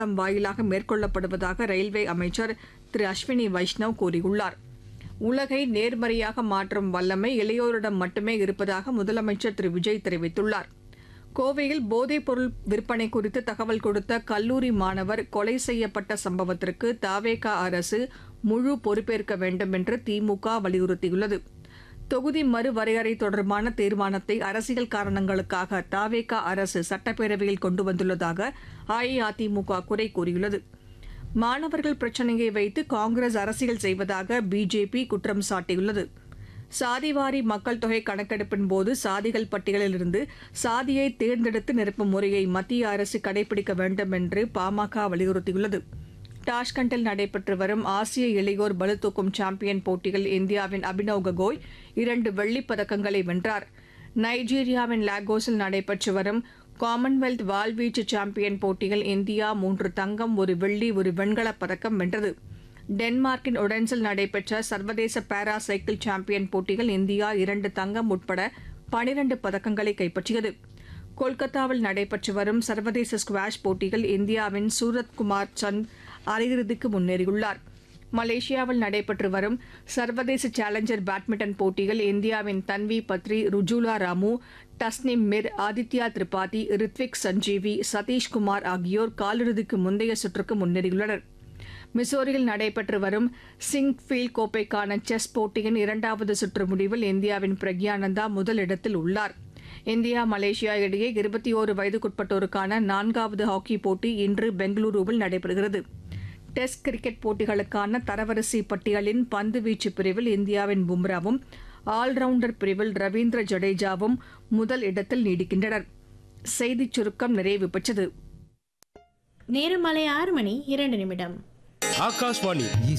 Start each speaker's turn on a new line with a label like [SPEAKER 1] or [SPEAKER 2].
[SPEAKER 1] தளம் வாயிலாக மேற்கொள்ளப்படுவதாக ரயில்வே அமைச்சர் திரு அஸ்வினி வைஷ்ணவ் கூறியுள்ளார் உலகை நேர்மறையாக மாற்றும் வல்லமை இளையோரிடம் மட்டுமே இருப்பதாக முதலமைச்சர் திரு விஜய் தெரிவித்துள்ளார் கோவையில் போதைப்பொருள் விற்பனை குறித்து தகவல் கொடுத்த கல்லூரி மாணவர் கொலை செய்யப்பட்ட சம்பவத்திற்கு தாவேகா அரசு முழு பொறுப்பேற்க வேண்டும் என்று திமுக வலியுறுத்தியுள்ளது தொகுதி மறுவரையறை தொடர்பான தீர்மானத்தை அரசியல் காரணங்களுக்காக தாவேகா அரசு சட்டப்பேரவையில் கொண்டு வந்துள்ளதாக அஇஅதிமுக குறை கூறியுள்ளது மாணவர்கள் பிரச்சினையை வைத்து காங்கிரஸ் அரசியல் செய்வதாக பிஜேபி குற்றம் சாட்டியுள்ளது சாதிவாரி மக்கள் தொகை கணக்கெடுப்பின் போது சாதிகள் பட்டியலிலிருந்து சாதியை தேர்ந்தெடுத்து நிரப்பும் முறையை மத்திய அரசு கடைபிடிக்க வேண்டும் என்று பாமக வலியுறுத்தியுள்ளது டாஷ்கண்டில் நடைபெற்று வரும் ஆசிய இளையோர் பளுதூக்கும் சாம்பியன் போட்டியில் இந்தியாவின் அபினவ் ககோய் இரண்டு வெள்ளிப் பதக்கங்களை வென்றார் நைஜீரியாவின் லாகோஸில் நடைபெற்று வரும் காமன்வெல்த் வாள்வீச்சு சாம்பியன் போட்டியில் இந்தியா மூன்று தங்கம் ஒரு வெள்ளி ஒரு வெண்கலப் பதக்கம் வென்றது டென்மார்க்கின் ஒடென்ஸில் நடைபெற்ற சர்வதேச பாரா சைக்கிள் சாம்பியன் போட்டியில் இந்தியா இரண்டு தங்கம் உட்பட பனிரண்டு பதக்கங்களை கைப்பற்றியது கொல்கத்தாவில் நடைபெற்று வரும் சர்வதேச ஸ்குவாஷ் போட்டியில் இந்தியாவின் சூரத்குமார் சந்த் அரையிறுதிக்கு முன்னேறியுள்ளார் மலேசியாவில் நடைபெற்று வரும் சர்வதேச சேலஞ்சர் பேட்மிண்டன் போட்டியில் இந்தியாவின் தன்வி பத்ரி ருஜுலா ராமு தஸ்னிம் மிர் ஆதித்யா திரிபாதி ரித்விக் சஞ்சீவி சதீஷ்குமார் ஆகியோர் காலிறுதிக்கு முந்தைய சுற்றுக்கு முன்னேறியுள்ளனர் மிசோரியில் நடைபெற்று வரும் சிங்ஃபீல்ட் கோப்பைக்கான செஸ் போட்டியின் இரண்டாவது சுற்று முடிவில் இந்தியாவின் பிரக்யானந்தா முதலிடத்தில் உள்ளார் இந்தியா மலேசியா இடையே இருபத்தி ஓரு வயதுக்குட்பட்டோருக்கான நான்காவது ஹாக்கி போட்டி இன்று பெங்களூருவில் நடைபெறுகிறது டெஸ்ட் கிரிக்கெட் போட்டிகளுக்கான தரவரிசை பட்டியலின் பந்து வீச்சு பிரிவில் இந்தியாவின் பும்ராவும் ஆல்ரவுண்டர் பிரிவில் ரவீந்திர ஜடேஜாவும் முதல் இடத்தில் நீடிக்கின்றனர் செய்திச் சுருக்கம் நிறைவு பெற்றது
[SPEAKER 2] நேரம் மாலை ஆறு மணி இரண்டு நிமிடம்
[SPEAKER 3] ஆகாஷ்வாணி